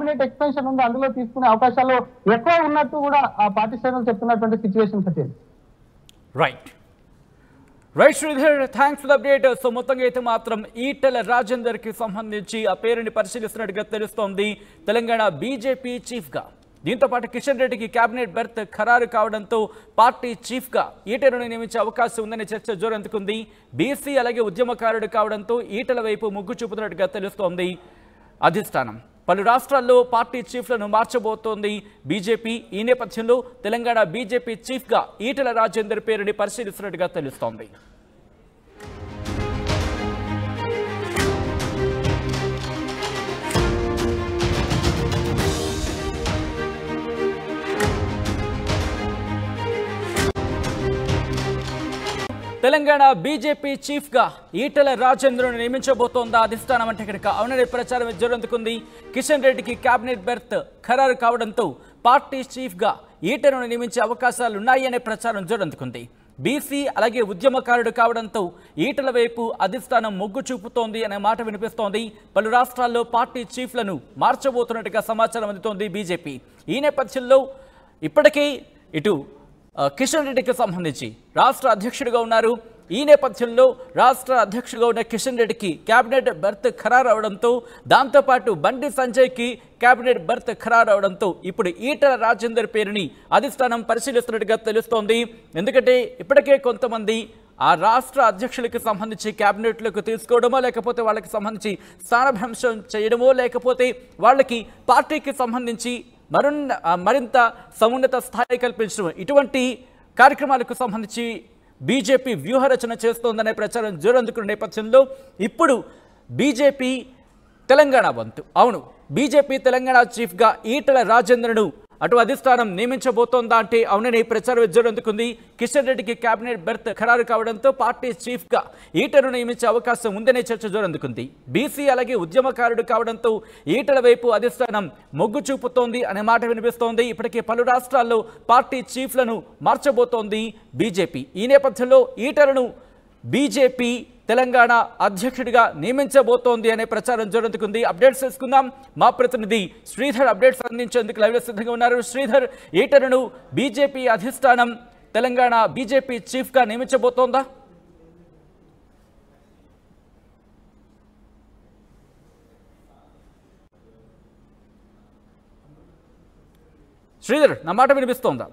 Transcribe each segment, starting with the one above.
Cabinet expansion ఉంది అందులో తీసుకునే అవకాశాలు ఎక్కువ ఉన్నట్టు కూడా ఆ పార్టీ శ్రేణులు చెప్తున్నటువంటి situation Patel right right Sridhar thanks for update so మొత్తంగా అయితే మాత్రం ఈటెల రాజేందర్ కి సంబంధించి ఆ పేరుని పరిశీలిస్తున్నట్టుగా తెలుస్తోంది తెలంగాణ బీజేపీ చీఫ్ గా దీంతో పాటు కిషన్ రెడ్డికి కేబినెట్ బెర్త్ ఖరారు కావడంతో పార్టీ చీఫ్ గా ఈటెలను నియమించే అవకాశం ఉందనే చర్చ జోరందుకుంది బీసీ అలాగే ఉద్యమకారుడు కావడంతో ఈటెల వైపు మొగ్గు చూపుతున్నట్టుగా తెలుస్తోంది అధిష్టానం పలు రాష్ట్రాల్లో పార్టీ చీఫ్లను మార్చబోతోంది బీజేపీ ఈ నేపథ్యంలో తెలంగాణ బీజేపీ చీఫ్గా ఈటెల రాజేందర్ పేరుని పరిశీలిస్తున్నట్టుగా తెలుస్తోంది తెలంగాణ బీజేపీ చీఫ్ గా ఈటెల రాజేంద్రను నియమించబోతోందా అధిష్టానం అంటే కనుక అవుననే ప్రచారం జోరందుకుంది కిషన్ రెడ్డికి కేబినెట్ బెర్త్ ఖరారు కావడంతో పార్టీ చీఫ్ గా ఈటెలను నియమించే అవకాశాలు ఉన్నాయనే ప్రచారం జోరందుకుంది బీసీ అలాగే ఉద్యమకారుడు కావడంతో ఈటల వైపు అధిష్టానం మొగ్గు చూపుతోంది అనే మాట వినిపిస్తోంది పలు రాష్ట్రాల్లో పార్టీ చీఫ్లను మార్చబోతున్నట్టుగా సమాచారం అందుతోంది బీజేపీ ఈ నేపథ్యంలో ఇప్పటికీ ఇటు ఆ, కిషన్ రెడ్డికి సంబంధించి రాష్ట్ర అధ్యక్షుడిగా ఉన్నారు ఈ నేపథ్యంలో రాష్ట్ర అధ్యక్షుడిగా ఉన్న కిషన్ రెడ్డికి కేబినెట్ బెర్త్ ఖరారు అవడంతో దాంతోపాటు బండి సంజయ్కి కేబినెట్ బెర్త్ ఖరారు అవడంతో ఇప్పుడు ఈటల రాజేందర్ పేరుని అధిష్టానం పరిశీలిస్తున్నట్టుగా తెలుస్తోంది ఎందుకంటే ఇప్పటికే కొంతమంది ఆ రాష్ట్ర అధ్యక్షులకి సంబంధించి క్యాబినెట్లకు తీసుకోవడమో లేకపోతే వాళ్ళకి సంబంధించి స్థానభ్రంశం చేయడమో లేకపోతే వాళ్ళకి పార్టీకి సంబంధించి మరున్న ఆ, మరింత సమున్నత స్థాయి కల్పించడం ఇటువంటి కార్యక్రమాలకు సంబంధించి బీజేపీ వ్యూహరచన చేస్తోందనే ప్రచారం జోరందుకున్న నేపథ్యంలో ఇప్పుడు బీజేపీ తెలంగాణ వంతు అవును బీజేపీ తెలంగాణ చీఫ్గా ఈటల రాజేంద్రను అటు అధిష్టానం నియమించబోతోందా అంటే అవునని ప్రచారం జోరందుకుంది కిషన్ రెడ్డికి కేబినెట్ బెర్త్ ఖరారు కావడంతో పార్టీ చీఫ్గా ఈటను నియమించే అవకాశం ఉందనే చర్చ జోరందుకుంది బీసీ అలాగే ఉద్యమకారుడు కావడంతో ఈటల వైపు అధిష్టానం మొగ్గు చూపుతోంది అనే మాట వినిపిస్తోంది ఇప్పటికే పలు రాష్ట్రాల్లో పార్టీ చీఫ్లను మార్చబోతోంది బీజేపీ ఈ నేపథ్యంలో ఈటలను బీజేపీ తెలంగాణ అధ్యక్షుడిగా నియమించబోతోంది అనే ప్రచారం జరుగుతుంది అప్డేట్స్ తెలుసుకుందాం మా ప్రతినిధి శ్రీధర్ అప్డేట్స్ అందించేందుకు లైవ్లో సిద్ధంగా ఉన్నారు శ్రీధర్ ఈటలను బీజేపీ అధిష్టానం తెలంగాణ బీజేపీ చీఫ్గా నియమించబోతోందా శ్రీధర్ నా మాట వినిపిస్తోందా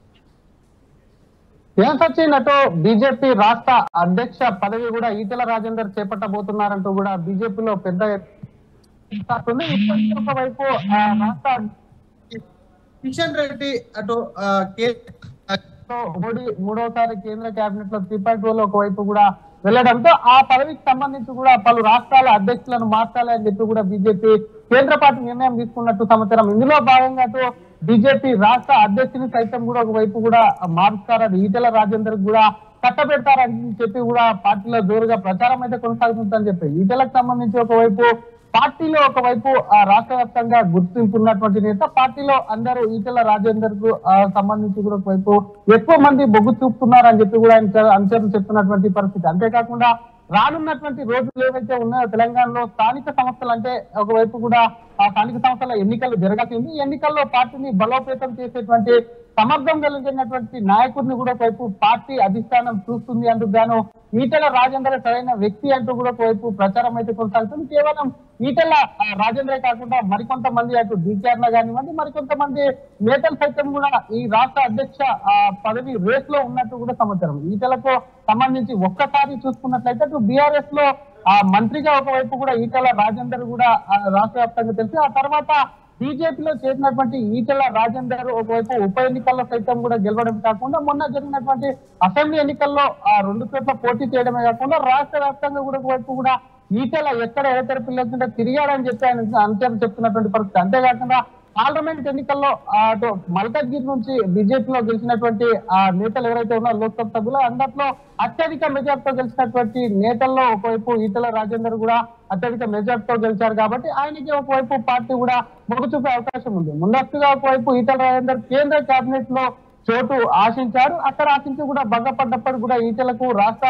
ఏం సచిన్ అటు బీజేపీ రాష్ట్ర అధ్యక్ష పదవి కూడా ఈటెల రాజేందర్ చేపట్టబోతున్నారంటూ కూడా బీజేపీలో పెద్ద ఎత్తున ఉంది. ఇప్పటికీ ఒకవైపు ఆ, రాష్ట్ర కిషన్ రెడ్డి అటు ఆ, కే- తో మోడీ మూడోసారి కేంద్ర కేబినెట్ లో త్రీ పాయింట్ లో ఒకవైపు కూడా వెళ్ళడంతో ఆ పదవికి సంబంధించి కూడా పలు రాష్ట్రాల అధ్యక్షులను మార్చాలి అని చెప్పి కూడా బీజేపీ కేంద్ర పార్టీ నిర్ణయం తీసుకున్నట్టు సమాచారం ఇందులో భాగంగా అటు బీజేపీ రాష్ట్ర అధ్యక్షుని సైతం కూడా ఒకవైపు కూడా మారుస్తారని ఈటెల రాజేందర్ కూడా కట్టబెడతారని చెప్పి కూడా పార్టీలో జోరుగా ప్రచారం అయితే కొనసాగుతుందని చెప్పి ఈటెలకు సంబంధించి ఒకవైపు పార్టీలో ఒకవైపు ఆ, రాష్ట్ర వ్యాప్తంగా గుర్తింపు ఉన్నటువంటి నేత పార్టీలో అందరూ ఈటెల రాజేందర్ కు ఆ, సంబంధించి కూడా ఒకవైపు ఎక్కువ మంది బొగ్గు చూపుతున్నారని చెప్పి కూడా ఆయన చ- అనుచరులు చెప్తున్నటువంటి పరిస్థితి అంతేకాకుండా రానున్నటువంటి రోజులు ఏవైతే ఉన్నాయో తెలంగాణలో స్థానిక సంస్థలు అంటే ఒకవైపు కూడా ఆ స్థానిక సంస్థల ఎన్నికలు జరగాల్సి ఉంది ఈ ఎన్నికల్లో పార్టీని బలోపేతం చేసేటువంటి సమర్థం కలిగినటువంటి నాయకుడిని కూడా ఒకవైపు పార్టీ అధిష్టానం చూస్తుంది అందుకు గాను ఈటెల రాజేంద్ర సరైన వ్యక్తి అంటూ కూడా ఒకవైపు ప్రచారం అయితే కొనసాగుతుంది కేవలం ఈటెల ఆ, రాజేంద్రే కాకుండా మరికొంతమంది అటు డీకేఆర్ కానివ్వండి మరికొంతమంది నేతలు సైతం కూడా ఈ రాష్ట్ర అధ్యక్ష ఆ, పదవి రేస్ లో ఉన్నట్టు కూడా సమాచారం ఈటెలకు సంబంధించి ఒక్కసారి చూసుకున్నట్లయితే అటు బీఆర్ఎస్ లో ఆ మంత్రిగా ఒకవైపు కూడా ఈటెల రాజేందర్ కూడా ఆ, రాష్ట్ర వ్యాప్తంగా తెలిసి ఆ తర్వాత బీజేపీలో చేరినటువంటి ఈటెల రాజేందర్ ఒకవైపు ఉప ఎన్నికల్లో సైతం కూడా గెలవడం కాకుండా మొన్న జరిగినటువంటి అసెంబ్లీ ఎన్నికల్లో ఆ రెండు చోట్ల పోటీ చేయడమే కాకుండా రాష్ట్ర వ్యాప్తంగా కూడా ఒకవైపు కూడా ఈటెల ఎక్కడ ఎవరి పిల్లకుండా తిరిగాడని చెప్పి ఆయన అంచనా చెప్తున్నటువంటి పరిస్థితి అంతేకాకుండా పార్లమెంట్ ఎన్నికల్లో ఆ, అటు మల్కజ్గిరి నుంచి బీజేపీలో గెలిచినటువంటి ఆ నేతలు ఎవరైతే ఉన్నారో లోక్సభ సభ్యులు అందట్లో అత్యధిక మెజార్టీతో గెలిచినటువంటి నేతల్లో ఒకవైపు ఈటెల రాజేందర్ కూడా అత్యధిక మెజార్టీతో గెలిచారు కాబట్టి ఆయనకి ఒకవైపు పార్టీ కూడా మొగ్గు చూపే అవకాశం ఉంది ముందస్తుగా ఒకవైపు ఈటెల రాజేందర్ కేంద్ర కేబినెట్ లో చోటు ఆశించారు అక్కడ ఆశించి కూడా భంగపడ్డప్పటికి కూడా ఈటెలకు రాష్ట్ర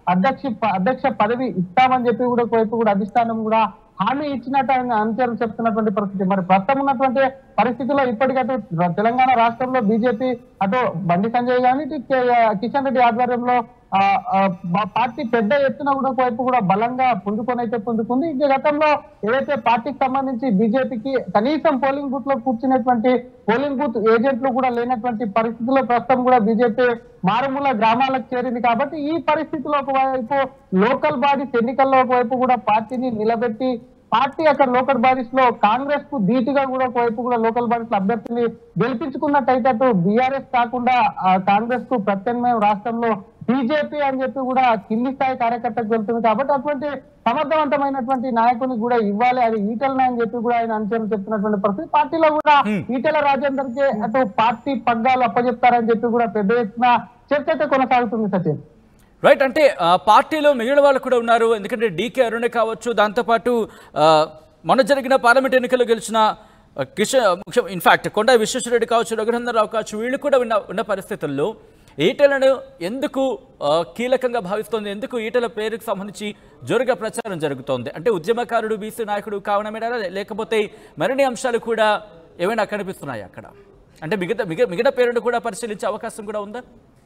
అధ్యక్ష అధ్యక్ష పదవి ఇస్తామని చెప్పి కూడా ఒకవైపు కూడా అధిష్టానం కూడా హామీ ఇచ్చినట్టు ఆయన అనుచరులు చెప్తున్నటువంటి పరిస్థితి మరి ప్రస్తుతం ఉన్నటువంటి పరిస్థితుల్లో ఇప్పటికటు ర- తెలంగాణ రాష్ట్రంలో బీజేపీ అటు బండి సంజయ్ గాని ఇటు కే- కిషన్ రెడ్డి ఆధ్వర్యంలో ఆ, ఆ, బా- పార్టీ పెద్ద ఎత్తున కూడా ఒకవైపు కూడా బలంగా పుంజుకొని అయితే పుంజుకుంది ఇక గతంలో ఏదైతే పార్టీకి సంబంధించి బీజేపీకి కనీసం పోలింగ్ బూత్ లో కూర్చున్నటువంటి పోలింగ్ బూత్ ఏజెంట్లు కూడా లేనటువంటి పరిస్థితుల్లో ప్రస్తుతం కూడా బీజేపీ మారుమూల గ్రామాలకు చేరింది కాబట్టి ఈ పరిస్థితిలో ఒకవైపు లోకల్ బాడీస్ ఎన్నికల్లో ఒకవైపు కూడా పార్టీని నిలబెట్టి పార్టీ అక్కడ లోకల్ బాడీస్ లో కాంగ్రెస్ కు ధీటుగా కూడా ఒకవైపు కూడా లోకల్ బాడీస్ లో అభ్యర్థిని గెలిపించుకున్నట్టయితే అటు బీఆర్ఎస్ కాకుండా ఆ, కాంగ్రెస్ కు ప్రత్యామ్నాయం రాష్ట్రంలో బీజేపీ అని చెప్పి కూడా కింది స్థాయి కార్యకర్తకు వెళ్తుంది కాబట్టి అటువంటి సమర్థవంతమైనటువంటి నాయకుని కూడా ఇవ్వాలి అది ఈటలనే అని చెప్పి కూడా ఆయన అనుచరులు చెప్తున్నటువంటి పరిస్థితి పార్టీలో కూడా ఈటల రాజేందర్ కి అటు పార్టీ పగ్గాలు అప్పచెప్తారని చెప్పి కూడా పెద్ద ఎత్తున చర్చ అయితే కొనసాగుతుంది సచిన్ రైట్ అంటే ఆ, పార్టీలో మిగిలిన వాళ్ళు కూడా ఉన్నారు ఎందుకంటే డీకే అరుణ్ కావచ్చు దాంతోపాటు ఆ, మొన్న జరిగిన పార్లమెంట్ ఎన్నికల్లో గెలిచిన ఆ, కిషన్ ముఖ్యం ఇన్ఫాక్ట్ కొండ విశ్వేశ్వరరెడ్డి కావచ్చు రఘునందన్ రావు కావచ్చు వీళ్ళు కూడా ఉన్న ఉన్న పరిస్థితుల్లో ఈటలను ఎందుకు ఆ, కీలకంగా భావిస్తోంది ఎందుకు ఈటల పేరుకు సంబంధించి జోరుగా ప్రచారం జరుగుతోంది అంటే ఉద్యమకారుడు బీసీ నాయకుడు కావడమేనా లేకపోతే మరిన్ని అంశాలు కూడా ఏమైనా కనిపిస్తున్నాయి అక్కడ అంటే మిగతా మిగ మిగతా పేరును కూడా పరిశీలించే అవకాశం కూడా ఉందా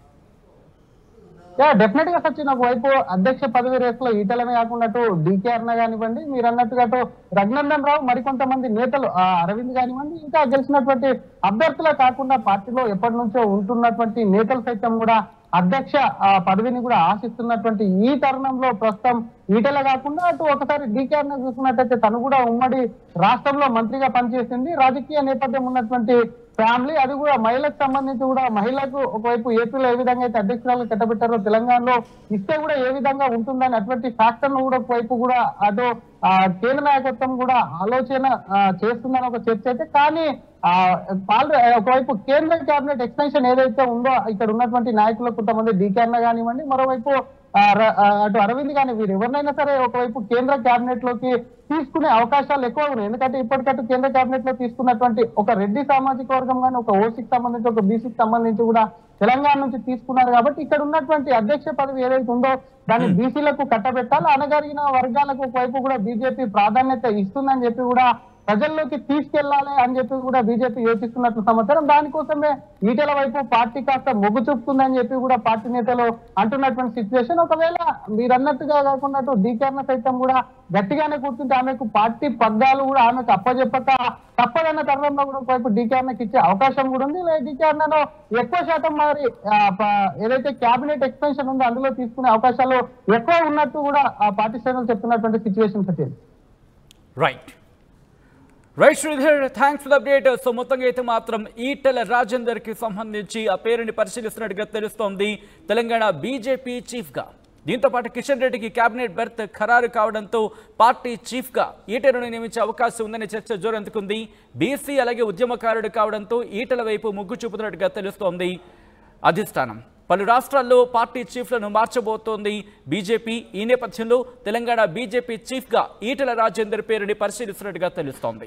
యా డెఫినెట్ గా సచిన్ ఒకవైపు అధ్యక్ష పదవి రేసులో ఈటలమే కాకుండా అటు డీకే అన్న కానివ్వండి మీరు అన్నట్టుగా అటు రఘునందన్ రావు మరికొంతమంది నేతలు ఆ అరవింద్ కానివ్వండి ఇంకా గెలిచినటువంటి అభ్యర్థులే కాకుండా పార్టీలో ఎప్పటి నుంచో ఉంటున్నటువంటి నేతలు సైతం కూడా అధ్యక్ష ఆ, పదవిని కూడా ఆశిస్తున్నటువంటి ఈ తరుణంలో ప్రస్తుతం ఈటల కాకుండా అటు ఒకసారి డీకే అన్న చూసుకున్నట్టయితే తను కూడా ఉమ్మడి రాష్ట్రంలో మంత్రిగా పనిచేసింది రాజకీయ నేపథ్యం ఉన్నటువంటి ఫ్యామిలీ అది కూడా మహిళకు సంబంధించి కూడా మహిళకు ఒకవైపు ఏపీలో ఏ విధంగా అయితే అధ్యక్షురాలు కట్టబెట్టారో తెలంగాణలో ఇస్తే కూడా ఏ విధంగా ఉంటుందని అటువంటి ఫ్యాక్టర్ కూడా ఒకవైపు కూడా అటు ఆ, కేంద్ర నాయకత్వం కూడా ఆలోచన ఆ, చేస్తుందని ఒక చర్చ అయితే కానీ ఆ పాల్- ఒకవైపు కేంద్ర కేబినెట్ ఎక్స్టెన్షన్ ఏదైతే ఉందో ఇక్కడ ఉన్నటువంటి నాయకులు కొంతమంది డీకే అన్న కానివ్వండి మరోవైపు ఆ, ర- ఆ, అటు అరవింద్ కానీ వీరు ఎవరినైనా సరే ఒకవైపు కేంద్ర కేబినెట్ లోకి తీసుకునే అవకాశాలు ఎక్కువ ఉన్నాయి ఎందుకంటే ఇప్పటికట్టు కేంద్ర కేబినెట్ లో తీసుకున్నటువంటి ఒక రెడ్డి సామాజిక వర్గం కానీ ఒక ఓసీకి సంబంధించి ఒక బీసీకి సంబంధించి కూడా తెలంగాణ నుంచి తీసుకున్నారు కాబట్టి ఇక్కడ ఉన్నటువంటి అధ్యక్ష పదవి ఏదైతే ఉందో దాన్ని బీసీలకు కట్టబెట్టాలి అనగరిగిన వర్గాలకు ఒకవైపు కూడా బీజేపీ ప్రాధాన్యత ఇస్తుందని చెప్పి కూడా ప్రజల్లోకి తీసుకెళ్లాలి అని చెప్పి కూడా బీజేపీ యోచిస్తున్నట్లు సమాచారం దానికోసమే ఈటెల వైపు పార్టీ కాస్త మొగ్గు చూపుతుందని చెప్పి కూడా పార్టీ నేతలు అంటున్నటువంటి సిచ్యువేషన్ ఒకవేళ మీరు అన్నట్టుగా కాకుండా డీకేర్న సైతం కూడా గట్టిగానే కూర్చుంటే ఆమెకు పార్టీ పగ్గాలు కూడా ఆమెకు అప్పచెప్పక తప్పదన్న తరుణంలో కూడా ఒకవైపు డీకేర్నకి ఇచ్చే అవకాశం కూడా ఉంది లేదా డీకేర్నలో ఎక్కువ శాతం మరి ఆ, ప- ఏదైతే కేబినెట్ ఎక్స్టెన్షన్ ఉందో అందులో తీసుకునే అవకాశాలు ఎక్కువ ఉన్నట్టు కూడా ఆ పార్టీ శ్రేణులు చెప్తున్నటువంటి situation Sachin right right Sridhar thanks for update so మొత్తంగా అయితే మాత్రం ఈటెల రాజేందర్ కి సంబంధించి ఆ పేరుని పరిశీలిస్తున్నట్టుగా తెలుస్తోంది తెలంగాణ బీజేపీ చీఫ్ గా దీంతో పాటు కిషన్ రెడ్డికి కేబినెట్ బెర్త్ ఖరారు కావడంతో పార్టీ చీఫ్ గా ఈటెలను నియమించే అవకాశం ఉందనే చర్చ జోరందుకుంది బీసీ అలాగే ఉద్యమకారుడు కావడంతో ఈటెల వైపు మొగ్గు చూపుతున్నట్టుగా తెలుస్తోంది అధిష్టానం పలు రాష్ట్రాల్లో పార్టీ చీఫ్లను మార్చబోతోంది బీజేపీ ఈ నేపథ్యంలో తెలంగాణ బీజేపీ చీఫ్గా ఈటెల రాజేందర్ పేరుని పరిశీలిస్తున్నట్టుగా తెలుస్తోంది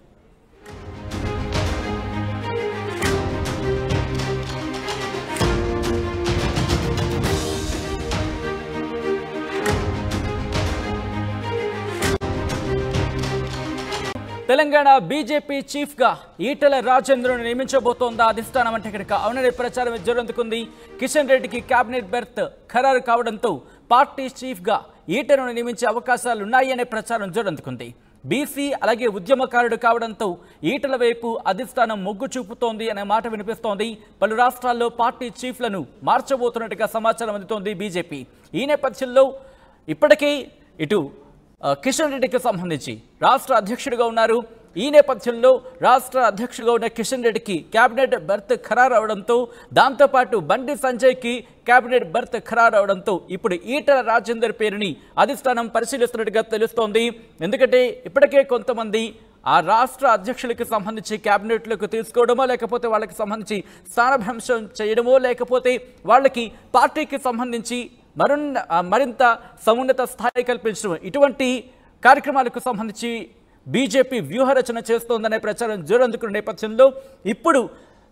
తెలంగాణ బీజేపీ చీఫ్ గా ఈటెల రాజేంద్రను నియమించబోతోందా అధిష్టానం అంటే కనుక అవుననే ప్రచారం జోరందుకుంది కిషన్ రెడ్డికి కేబినెట్ బెర్త్ ఖరారు కావడంతో పార్టీ చీఫ్ గా ఈటెలను నియమించే అవకాశాలు ఉన్నాయి అనే ప్రచారం జోరందుకుంది బీసీ అలాగే ఉద్యమకారుడు కావడంతో ఈటల వైపు అధిష్టానం మొగ్గు చూపుతోంది అనే మాట వినిపిస్తోంది పలు రాష్ట్రాల్లో పార్టీ చీఫ్లను మార్చబోతున్నట్టుగా సమాచారం అందుతోంది బీజేపీ ఈ నేపథ్యంలో ఇప్పటికీ ఇటు ఆ, కిషన్ రెడ్డికి సంబంధించి రాష్ట్ర అధ్యక్షుడిగా ఉన్నారు ఈ నేపథ్యంలో రాష్ట్ర అధ్యక్షుడిగా ఉన్న కిషన్ రెడ్డికి కేబినెట్ బెర్త్ ఖరారు అవడంతో దాంతోపాటు బండి సంజయ్కి కేబినెట్ బెర్త్ ఖరారు అవడంతో ఇప్పుడు ఈటల రాజేందర్ పేరుని అధిష్టానం పరిశీలిస్తున్నట్టుగా తెలుస్తోంది ఎందుకంటే ఇప్పటికే కొంతమంది ఆ రాష్ట్ర అధ్యక్షులకి సంబంధించి క్యాబినెట్లకు తీసుకోవడమో లేకపోతే వాళ్ళకి సంబంధించి స్థానభ్రంశం చేయడమో లేకపోతే వాళ్ళకి పార్టీకి సంబంధించి మరున్న ఆ, మరింత సమున్నత స్థాయి కల్పించడం ఇటువంటి కార్యక్రమాలకు సంబంధించి బీజేపీ వ్యూహరచన చేస్తోందనే ప్రచారం జోరందుకున్న నేపథ్యంలో ఇప్పుడు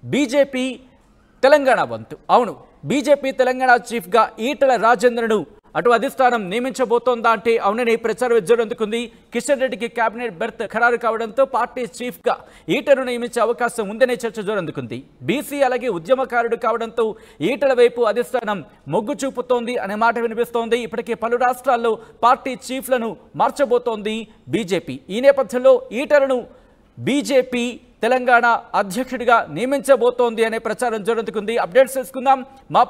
బీజేపీ తెలంగాణ వంతు అవును బీజేపీ తెలంగాణ చీఫ్గా ఈటల రాజేంద్రను అటు అధిష్టానం నియమించబోతోందా అంటే అవునని ప్రచారం ఎజ్జరందుకుంది కిషన్ రెడ్డికి కేబినెట్ బెర్త్ ఖరారు కావడంతో పార్టీ చీఫ్ గా ఈటను నియమించే అవకాశం ఉందనే చర్చ జోరందుకుంది బీసీ అలాగే ఉద్యమకారుడు కావడంతో ఈటల వైపు అధిష్టానం మొగ్గు చూపుతోంది అనే మాట వినిపిస్తోంది ఇప్పటికే పలు రాష్ట్రాల్లో పార్టీ చీఫ్లను మార్చబోతోంది బీజేపీ ఈ నేపథ్యంలో ఈటలను బీజేపీ తెలంగాణ అధ్యక్షుడిగా నియమించబోతోంది అనే ప్రచారం జరుగుతుంది అప్డేట్స్ తెలుసుకుందాం మా